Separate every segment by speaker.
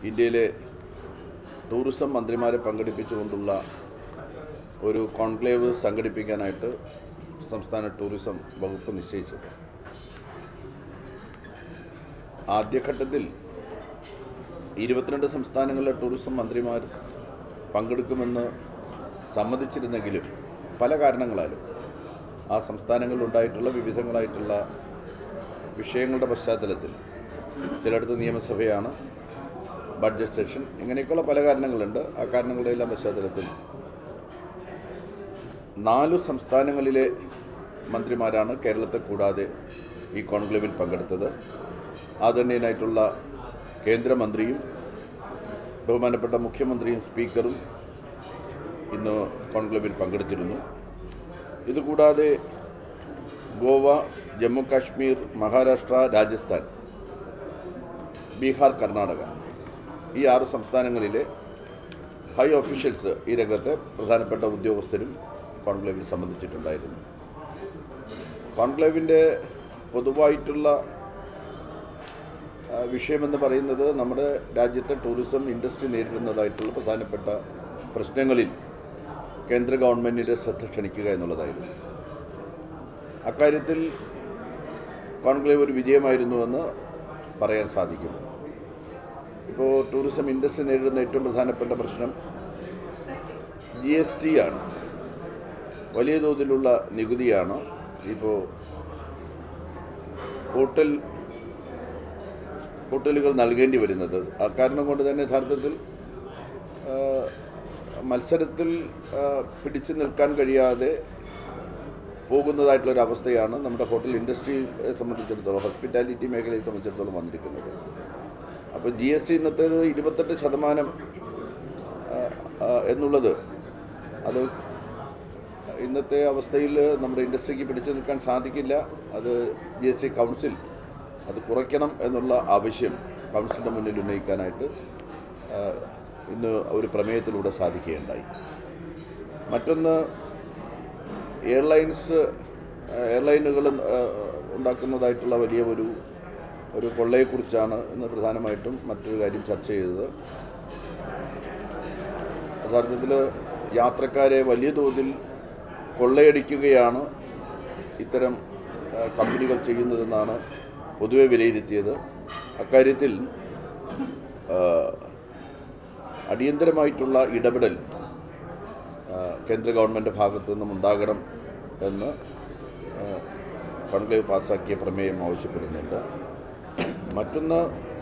Speaker 1: ഇന്ത്യയിലെ ടൂറിസം മന്ത്രിമാരെ പങ്കെടുപ്പിച്ചുകൊണ്ടുള്ള ഒരു കോൺക്ലേവ് സംഘടിപ്പിക്കാനായിട്ട് സംസ്ഥാന ടൂറിസം വകുപ്പ് നിശ്ചയിച്ചത് ആദ്യഘട്ടത്തിൽ ഇരുപത്തിരണ്ട് സംസ്ഥാനങ്ങളിലെ ടൂറിസം മന്ത്രിമാർ പങ്കെടുക്കുമെന്ന് സമ്മതിച്ചിരുന്നെങ്കിലും പല കാരണങ്ങളാലും ആ സംസ്ഥാനങ്ങളിലുണ്ടായിട്ടുള്ള വിവിധങ്ങളായിട്ടുള്ള വിഷയങ്ങളുടെ പശ്ചാത്തലത്തിൽ ചിലയിടത്ത് നിയമസഭയാണ് ബഡ്ജറ്റ് സെഷൻ ഇങ്ങനെയൊക്കെയുള്ള പല കാരണങ്ങളുണ്ട് ആ കാരണങ്ങളുടെ എല്ലാം പശ്ചാത്തലത്തിൽ നാല് സംസ്ഥാനങ്ങളിലെ മന്ത്രിമാരാണ് കേരളത്തെ കൂടാതെ ഈ കോൺക്ലേവിൽ പങ്കെടുത്തത് ആദരണീയനായിട്ടുള്ള കേന്ദ്രമന്ത്രിയും ബഹുമാനപ്പെട്ട മുഖ്യമന്ത്രിയും സ്പീക്കറും ഇന്ന് കോൺക്ലേവിൽ പങ്കെടുത്തിരുന്നു ഇതുകൂടാതെ ഗോവ ജമ്മു കാശ്മീർ മഹാരാഷ്ട്ര രാജസ്ഥാൻ ബീഹാർ കർണാടക ഈ ആറ് സംസ്ഥാനങ്ങളിലെ ഹൈ ഒഫീഷ്യൽസ് ഈ രംഗത്തെ പ്രധാനപ്പെട്ട ഉദ്യോഗസ്ഥരും കോൺക്ലേവിൽ സംബന്ധിച്ചിട്ടുണ്ടായിരുന്നു കോൺക്ലേവിൻ്റെ പൊതുവായിട്ടുള്ള ആ, വിഷയമെന്ന് പറയുന്നത് നമ്മുടെ രാജ്യത്തെ ടൂറിസം ഇൻഡസ്ട്രി നേരിടുന്നതായിട്ടുള്ള പ്രധാനപ്പെട്ട പ്രശ്നങ്ങളിൽ കേന്ദ്ര ഗവൺമെൻറ്റിൻ്റെ ശ്രദ്ധ ക്ഷണിക്കുക എന്നുള്ളതായിരുന്നു അക്കാര്യത്തിൽ കോൺക്ലേവ് ഒരു വിജയമായിരുന്നുവെന്ന് പറയാൻ സാധിക്കും ഇപ്പോൾ ടൂറിസം ഇൻഡസ്ട്രി നേരിടുന്ന ഏറ്റവും പ്രധാനപ്പെട്ട പ്രശ്നം ജി എസ് ടി ആണ് വലിയ തോതിലുള്ള നികുതിയാണ് ഇപ്പോൾ ഹോട്ടൽ ഹോട്ടലുകൾ നൽകേണ്ടി വരുന്നത് ആ കാരണം കൊണ്ട് തന്നെ യഥാർത്ഥത്തിൽ ആ, മത്സരത്തിൽ ആ, പിടിച്ചു നിൽക്കാൻ കഴിയാതെ പോകുന്നതായിട്ടുള്ളൊരു അവസ്ഥയാണ് നമ്മുടെ ഹോട്ടൽ ഇൻഡസ്ട്രിയെ സംബന്ധിച്ചിടത്തോളം ഹോസ്പിറ്റാലിറ്റി മേഖലയെ സംബന്ധിച്ചിടത്തോളം വന്നിരിക്കുന്നത് അപ്പോൾ ജി എസ് ടി ഇന്നത്തേത് ഇരുപത്തെട്ട് ശതമാനം ആ, ആ, എന്നുള്ളത് അത് ഇന്നത്തെ അവസ്ഥയിൽ നമ്മുടെ ഇൻഡസ്ട്രിക്ക് പിടിച്ചു നിൽക്കാൻ സാധിക്കില്ല അത് ജി എസ് ടി കൗൺസിൽ അത് കുറയ്ക്കണം എന്നുള്ള ആവശ്യം കൗൺസിലിൻ്റെ മുന്നിൽ ഉന്നയിക്കാനായിട്ട് ആ, ഇന്ന് ഒരു പ്രമേയത്തിലൂടെ സാധിക്കുകയുണ്ടായി മറ്റൊന്ന് എയർലൈൻസ് എയർലൈനുകൾ ഉണ്ടാക്കുന്നതായിട്ടുള്ള വലിയ ഒരു ഒരു കൊള്ളയെക്കുറിച്ചാണ് ഇന്ന് പ്രധാനമായിട്ടും മറ്റൊരു കാര്യം ചർച്ച ചെയ്തത് യഥാർത്ഥത്തിൽ യാത്രക്കാരെ വലിയ തോതിൽ കൊള്ളയടിക്കുകയാണ് ഇത്തരം ആ, കമ്പനികൾ ചെയ്യുന്നതെന്നാണ് പൊതുവെ വിലയിരുത്തിയത് അക്കാര്യത്തിൽ ആ, അടിയന്തരമായിട്ടുള്ള ഇടപെടൽ ആ, കേന്ദ്ര ഗവൺമെൻറ് ഭാഗത്തു നിന്നും ഉണ്ടാകണം എന്ന് ആ, കോൺക്ലേവ് പാസ്സാക്കിയ പ്രമേയം ആവശ്യപ്പെടുന്നുണ്ട് മറ്റൊന്ന്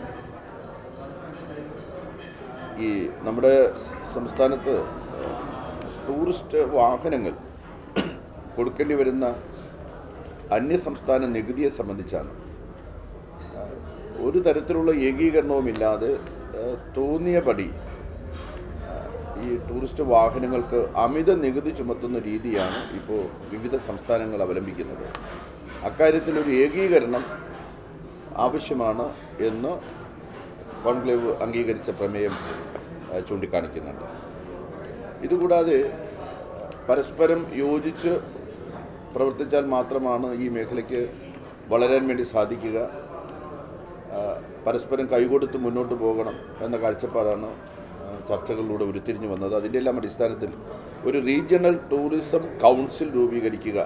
Speaker 1: ഈ നമ്മുടെ സ് സംസ്ഥാനത്ത് ടൂറിസ്റ്റ് വാഹനങ്ങൾ കൊടുക്കേണ്ടി വരുന്ന അന്യസംസ്ഥാന നികുതിയെ സംബന്ധിച്ചാണ് ആ, ഒരു തരത്തിലുള്ള ഏകീകരണവുമില്ലാതെ ആ, തോന്നിയ പടി ആ, ഈ ടൂറിസ്റ്റ് വാഹനങ്ങൾക്ക് അമിത നികുതി ചുമത്തുന്ന രീതിയാണ് ഇപ്പോൾ വിവിധ സംസ്ഥാനങ്ങൾ അവലംബിക്കുന്നത് അക്കാര്യത്തിൽ ഒരു ഏകീകരണം ആവശ്യമാണ് എന്ന് കോൺക്ലേവ് അംഗീകരിച്ച പ്രമേയം ആ, ചൂണ്ടിക്കാണിക്കുന്നുണ്ട് ഇതുകൂടാതെ പരസ്പരം യോജിച്ച് പ്രവർത്തിച്ചാൽ മാത്രമാണ് ഈ മേഖലയ്ക്ക് വളരാൻ വേണ്ടി സാധിക്കുക ആ, പരസ്പരം കൈകൊടുത്ത് മുന്നോട്ട് പോകണം എന്ന കാഴ്ചപ്പാടാണ് ആ, ചർച്ചകളിലൂടെ ഉരുത്തിരിഞ്ഞു വന്നത് അതിൻ്റെ എല്ലാം അടിസ്ഥാനത്തിൽ ഒരു റീജിയണൽ ടൂറിസം കൗൺസിൽ രൂപീകരിക്കുക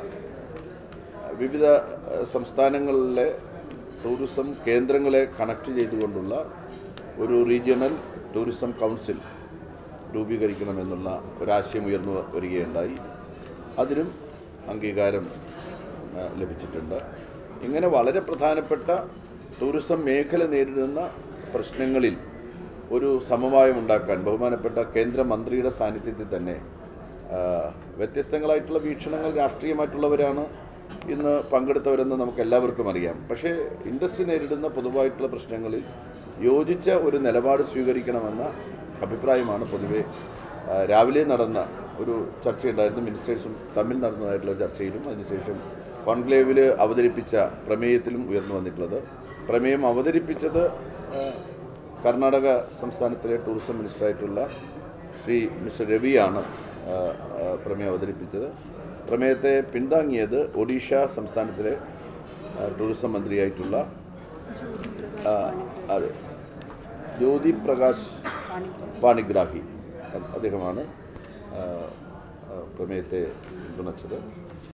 Speaker 1: വിവിധ ആ, സംസ്ഥാനങ്ങളിലെ ടൂറിസം കേന്ദ്രങ്ങളെ കണക്ട് ചെയ്തുകൊണ്ടുള്ള ഒരു റീജിയണൽ ടൂറിസം കൗൺസിൽ രൂപീകരിക്കണമെന്നുള്ള ഒരാശയം ഉയർന്നു വരികയുണ്ടായി അതിനും അംഗീകാരം ആ, ലഭിച്ചിട്ടുണ്ട് ഇങ്ങനെ വളരെ പ്രധാനപ്പെട്ട ടൂറിസം മേഖല നേരിടുന്ന പ്രശ്നങ്ങളിൽ ഒരു സമവായം ഉണ്ടാക്കാൻ ബഹുമാനപ്പെട്ട കേന്ദ്രമന്ത്രിയുടെ സാന്നിധ്യത്തിൽ തന്നെ ആ, വ്യത്യസ്തങ്ങളായിട്ടുള്ള വീക്ഷണങ്ങൾ രാഷ്ട്രീയമായിട്ടുള്ളവരാണ് ഇന്ന് പങ്കെടുത്തവരെന്ന് നമുക്ക് എല്ലാവർക്കും അറിയാം പക്ഷേ ഇൻഡസ്ട്രി നേരിടുന്ന പൊതുവായിട്ടുള്ള പ്രശ്നങ്ങളിൽ യോജിച്ച ഒരു നിലപാട് സ്വീകരിക്കണമെന്ന അഭിപ്രായമാണ് പൊതുവെ ആ, രാവിലെ നടന്ന ഒരു ചർച്ചയുണ്ടായിരുന്നു മിനിസ്റ്റേഴ്സും തമ്മിൽ നടന്നതായിട്ടുള്ള ഒരു ചർച്ചയിലും അതിനുശേഷം കോൺക്ലേവിൽ അവതരിപ്പിച്ച പ്രമേയത്തിലും ഉയർന്നു വന്നിട്ടുള്ളത് പ്രമേയം അവതരിപ്പിച്ചത് ആ, കർണാടക സംസ്ഥാനത്തിലെ ടൂറിസം മിനിസ്റ്ററായിട്ടുള്ള ശ്രീ മിസ്റ്റർ രവിയാണ് ആ, ആ, പ്രമേയം അവതരിപ്പിച്ചത് പ്രമേയത്തെ പിന്താങ്ങിയത് ഒഡീഷ സംസ്ഥാനത്തിലെ ആ, ടൂറിസം മന്ത്രിയായിട്ടുള്ള ആ, അതെ ജ്യോതി പ്രകാശ് പാണിഗ്രാഹി അദ്ദേഹമാണ് ആ, ആ, പ്രമേയത്തെ പിന്തുണച്ചത്